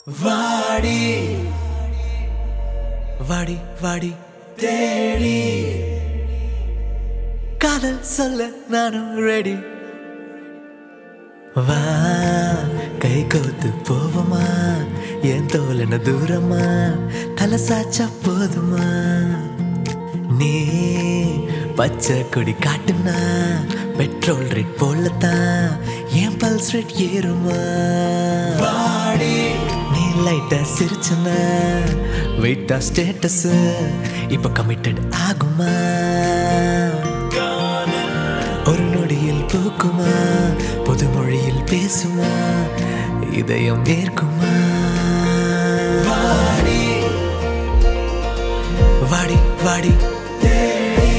வாடி வாடி வாடி தேடி காதல் சொல்ல நானும் ரெடி வா கை கோத்து போவோமா என் தோலன தூரமா தலை சாச்சா போதுமா நீ பச்சை கொடி காட்டுனா பெட்ரோல் ரேட் போலத்தான் என் பல்ஸ் ரேட் ஏறுமா வாடி நீ லைட்டா சிரிச்சனா வெயிட்டா ஸ்டேட்டஸ் இப்ப கமிட்டட் ஆகுமா ஒரு நொடியில் பூக்குமா புது மொழியில் பேசுமா இதயம் ஏற்குமா வாடி வாடி வாடி தேடி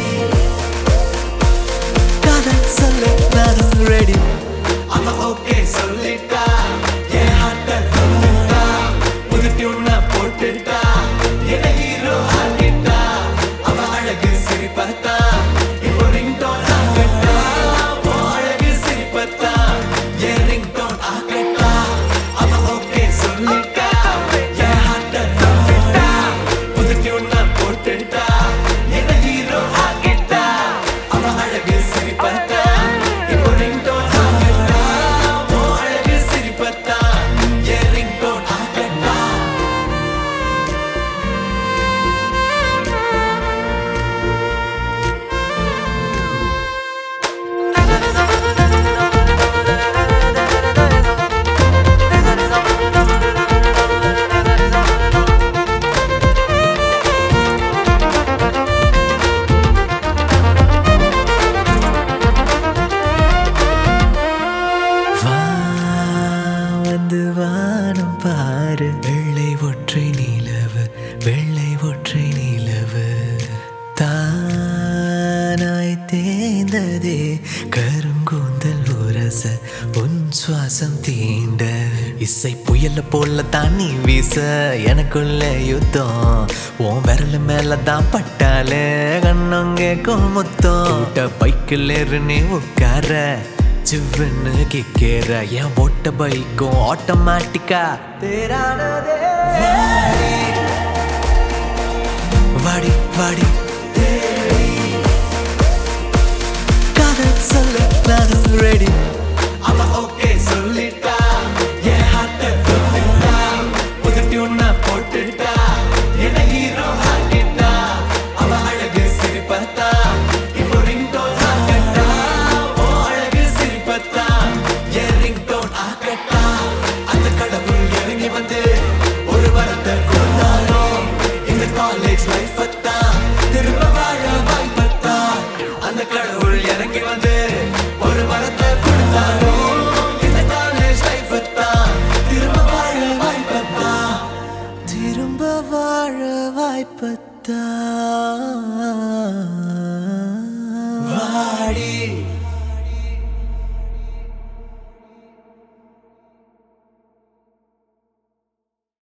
காதல் சொல்ல நானும் ரெடி அவ ஓகே சொல்லிட்டா என் ஹார்ட்ட கொண்டுட்டா புது டியூனா போட்டுட்டா என்ன ஹீரோ ஆக்கிட்டா அவ அழகு சிரிப்பத்தா இப்போ ரிங்டோன் ஆகட்டா உன் அழகு சிரிப்பத்தா என் ரிங்டோன் ஆகட்டா அவ ஓகே சொல்லிட்டா என் ஹார்ட்ட கொண்டுட்டா புது டியூனா போட்டுட்டா என்ன ஹீரோ ஆக்கிட்டா அவ அழகு சிரிப்பத்தா இப்போ ரிங்டோன் ஆகட்டா உன் அழகு சிரிப்பத்தா என் ரிங்டோன் ஆகட்டா வா வந்து வானம் பாரு வெள்ளை ஒற்றை நிலவு வெள்ளை ஒற்றை நிலவு தானாய் தேய்ந்ததே கருங்கூந்தல் உரச உன் சுவாசம் தீண்ட இசை புயல போல தண்ணி வீச எனக்குள்ள யுத்தம் உன் விரல் மேல தான் பட்டாலே கண்ணங்க கோமுத்தம் பைக்கில் ஏறு நீ உட்கார சிவன்னு கிக்கேற என் ஓட்ட பைக்கும் ஆட்டோமேட்டிக்கா தேரானதே வாடி வாடி காதல் சொல்ல நானும் ரெடி